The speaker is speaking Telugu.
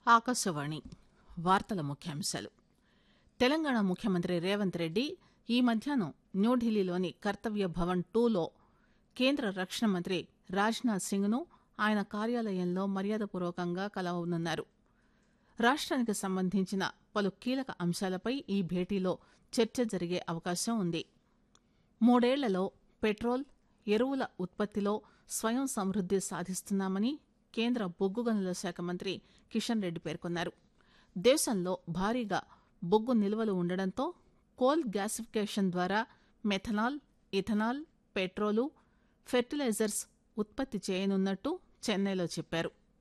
ఆకాశవాణి వార్తల ముఖ్యాంశాలు తెలంగాణ ముఖ్యమంత్రి రేవంత్ రెడ్డి ఈ మధ్యాహ్నం న్యూఢిల్లీలోని కర్తవ్య భవన్ టూలో కేంద్ర రక్షణ మంత్రి రాజ్నాథ్ సింగ్ ను ఆయన కార్యాలయంలో మర్యాదపూర్వకంగా కలవనున్నారు రాష్ట్రానికి సంబంధించిన పలు కీలక అంశాలపై ఈ భేటీలో చర్చ జరిగే అవకాశం ఉంది మూడేళ్లలో పెట్రోల్ ఎరువుల ఉత్పత్తిలో స్వయం సమృద్ది సాధిస్తున్నామని కేంద్ర బొగ్గు గనుల శాఖ మంత్రి కిషన్ రెడ్డి పేర్కొన్నారు దేశంలో భారీగా బొగ్గు నిల్వలు ఉండడంతో కోల్ గ్యాసిఫికేషన్ ద్వారా మెథనాల్ ఇథనాల్ పెట్రోలు ఫెర్టిలైజర్స్ ఉత్పత్తి చేయనున్నట్టు చెన్నైలో చెప్పారు